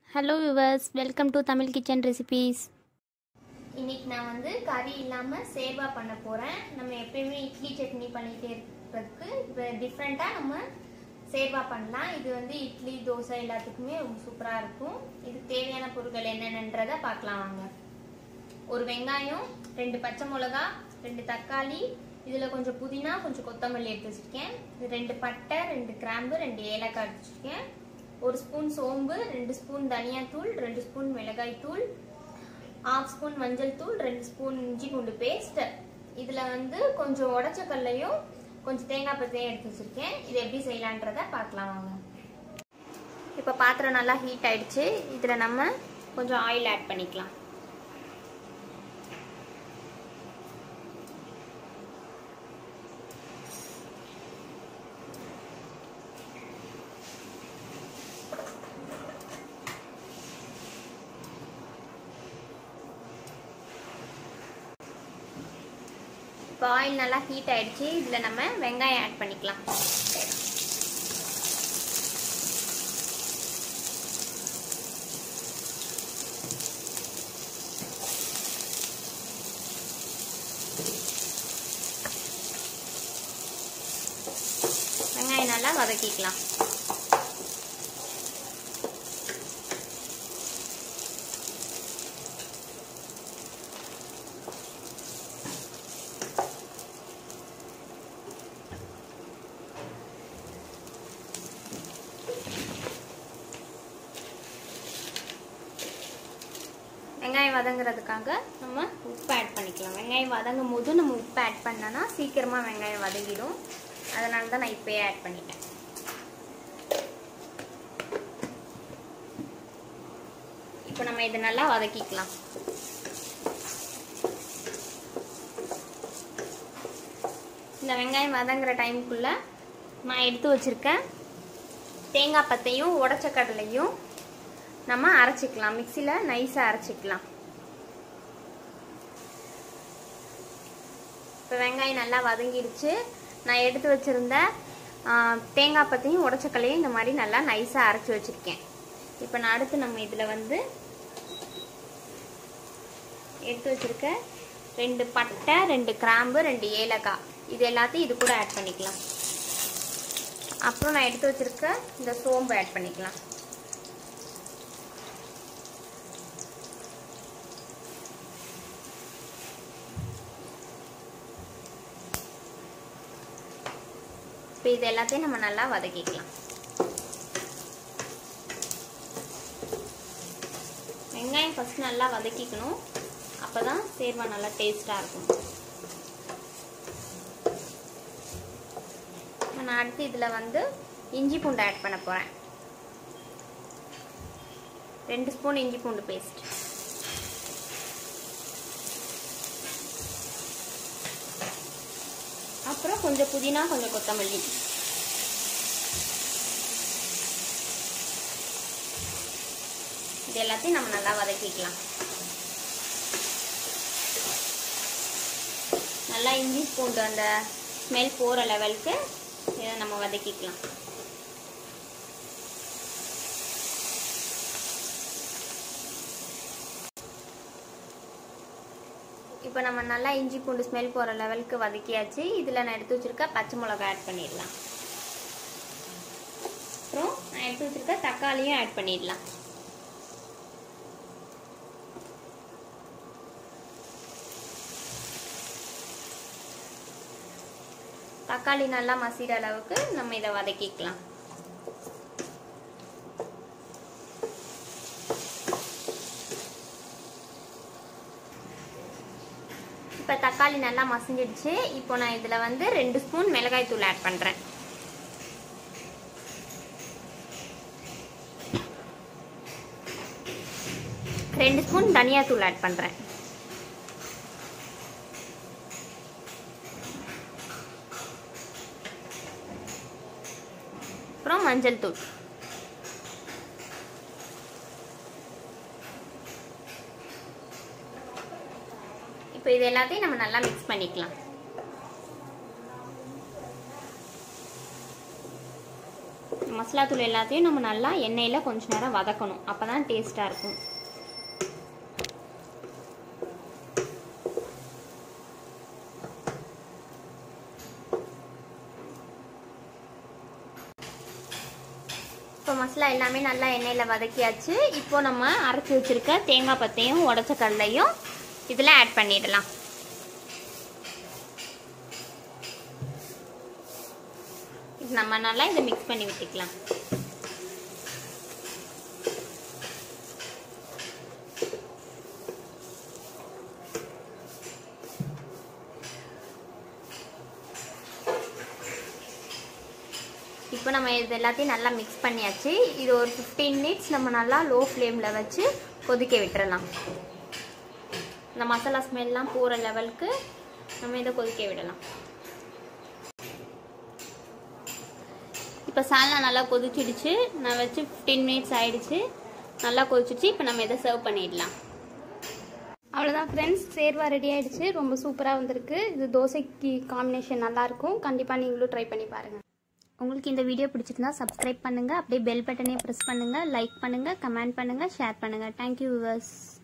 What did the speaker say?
hello viewers welcome to Tamil kitchen recipes இன்னைக்கு நான் வந்து கறி இல்லாமல் சேவா பண்ண போகிறேன் நம்ம எப்பயுமே இட்லி சட்னி பண்ணிகிட்டே இருக்கிறதுக்கு இப்போ டிஃப்ரெண்ட்டாக நம்ம சேவா பண்ணலாம் இது வந்து இட்லி தோசை எல்லாத்துக்குமே ரொம்ப சூப்பராக இருக்கும் இதுக்கு தேவையான பொருட்கள் என்னென்னன்றதை பார்க்கலாம் வாங்க ஒரு வெங்காயம் ரெண்டு பச்சை மிளகா ரெண்டு தக்காளி இதில் கொஞ்சம் புதினா கொஞ்சம் கொத்தமல்லி எடுத்து வச்சுருக்கேன் இது ரெண்டு பட்டை ரெண்டு கிராம்பு ரெண்டு ஏலக்காய் எடுத்து வச்சுருக்கேன் ஒரு ஸ்பூன் சோம்பு ரெண்டு ஸ்பூன் தனியாத்தூள் ரெண்டு ஸ்பூன் மிளகாய் தூள் ஹாஃப் ஸ்பூன் மஞ்சள் தூள் ரெண்டு ஸ்பூன் இஞ்சி பூண்டு பேஸ்ட் இதில் வந்து கொஞ்சம் உடச்ச கல்லையும் கொஞ்சம் தேங்காய் பத்தையும் எடுத்து வச்சுருக்கேன் இது எப்படி செய்யலான்றத பார்க்கலாம் வாங்க இப்போ பாத்திரம் நல்லா ஹீட் ஆயிடுச்சு இதில் நம்ம கொஞ்சம் ஆயில் ஆட் பண்ணிக்கலாம் இப்போ ஆயில் நல்லா ஹீட் ஆயிடுச்சு இதில் நம்ம வெங்காயம் ஆட் பண்ணிக்கலாம் வெங்காயம் நல்லா வதக்கிக்கலாம் வெங்காயம் வதங்குறதுக்காக நம்ம உப்பு ஆட் பண்ணிக்கலாம் வெங்காயம் வதங்கும் போது நம்ம உப்பு ஆட் பண்ணோன்னா சீக்கிரமாக வெங்காயம் வதங்கிடும் அதனால தான் நான் இப்போயே ஆட் பண்ணிட்டேன் இப்போ நம்ம இதை நல்லா வதக்கிக்கலாம் இந்த வெங்காயம் வதங்குற டைமுக்குள்ளே நான் எடுத்து வச்சுருக்கேன் தேங்காய் பத்தையும் உடச்ச கடலையும் நம்ம அரைச்சிக்கலாம் மிக்சியில் நைஸாக அரைச்சிக்கலாம் இப்போ வெங்காயம் நல்லா வதங்கிடுச்சு நான் எடுத்து வச்சுருந்த தேங்காய் பத்தையும் உடச்சக்கல்லையும் இந்த மாதிரி நல்லா நைஸாக அரைச்சி வச்சுருக்கேன் இப்போ நான் அடுத்து நம்ம இதில் வந்து எடுத்து வச்சுருக்க ரெண்டு பட்டை ரெண்டு கிராம்பு ரெண்டு ஏலக்காய் இது எல்லாத்தையும் இது கூட ஆட் பண்ணிக்கலாம் அப்புறம் நான் எடுத்து வச்சுருக்க இந்த சோம்பு ஆட் பண்ணிக்கலாம் இப்போ இது எல்லாத்தையும் நம்ம நல்லா வதக்கிக்கலாம் வெங்காயம் ஃபஸ்ட் நல்லா வதக்கிக்கணும் அப்போ தான் சேர்வா நல்லா டேஸ்ட்டாக இருக்கும் நான் அடுத்து இதில் வந்து இஞ்சி பூண்டு ஆட் பண்ண போகிறேன் ரெண்டு ஸ்பூன் இஞ்சி பூண்டு பேஸ்ட் அப்புறம் கொஞ்சம் புதினா கொஞ்சம் கொத்தமல்லி இது எல்லாத்தையும் நம்ம நல்லா வதக்கிக்கலாம் நல்லா இஞ்சி பூண்டு அந்த ஸ்மெல் போகிற லெவலுக்கு இதை நம்ம வதக்கிக்கலாம் இப்போ நம்ம நல்லா இஞ்சி பூண்டு ஸ்மெல் போகிற லெவலுக்கு வதக்கியாச்சு இதில் நான் எடுத்து வச்சுருக்க பச்சை மிளகா ஆட் பண்ணிடலாம் அப்புறம் நான் எடுத்து வச்சுருக்க தக்காளியும் ஆட் பண்ணிடலாம் தக்காளி நல்லா மசிற அளவுக்கு நம்ம இதை வதக்கிக்கலாம் இப்போ தக்காளி நல்லா மசிஞ்சிடுச்சு இப்போ நான் இதில் வந்து ரெண்டு ஸ்பூன் மிளகாய் தூள் ஆட் பண்ணுறேன் ரெண்டு ஸ்பூன் தனியா தூள் ஆட் பண்ணுறேன் அப்புறம் மஞ்சள் தூள் இப்போ இது எல்லாத்தையும் நம்ம நல்லா மிக்ஸ் பண்ணிக்கலாம் நம்ம மசாலா தூள் எல்லாத்தையும் நம்ம நல்லா எண்ணெயில் கொஞ்ச நேரம் வதக்கணும் அப்போ தான் டேஸ்ட்டாக இருக்கும் இப்போ மசாலா எல்லாமே நல்லா எண்ணெயில் வதக்கியாச்சு இப்போ நம்ம அரைச்சி வச்சிருக்க தேங்காய் பத்தையும் உடச்ச கடலையும் இதில் ஆட் பண்ணிடலாம் இது நம்ம நல்லா இதை மிக்ஸ் பண்ணி விட்டுக்கலாம் இப்போ நம்ம இது எல்லாத்தையும் நல்லா மிக்ஸ் பண்ணியாச்சு இது ஒரு ஃபிஃப்டீன் மினிட்ஸ் நம்ம நல்லா லோ ஃப்ளேமில் வச்சு கொதிக்க விட்டுறலாம் இந்த மசாலா ஸ்மெல்லாம் போகிற லெவலுக்கு நம்ம இதை கொதிக்க விடலாம் இப்போ சால்னா நல்லா கொதிச்சிடுச்சு நான் வச்சு ஃபிஃப்டீன் மினிட்ஸ் ஆயிடுச்சு நல்லா கொதிச்சிடுச்சு இப்போ நம்ம இதை சர்வ் பண்ணிடலாம் அவ்வளோதான் ஃப்ரெண்ட்ஸ் சேர்வா ரெடி ஆயிடுச்சு ரொம்ப சூப்பராக வந்திருக்கு இது தோசைக்கு காம்பினேஷன் நல்லாயிருக்கும் கண்டிப்பாக நீங்களும் ட்ரை பண்ணி பாருங்கள் உங்களுக்கு இந்த வீடியோ பிடிச்சிருந்தா சப்ஸ்கிரைப் பண்ணுங்கள் அப்படியே பெல் பட்டனே ப்ரெஸ் பண்ணுங்கள் லைக் பண்ணுங்கள் கமெண்ட் பண்ணுங்கள் ஷேர் பண்ணுங்கள் தேங்க்யூ விவர்ஸ்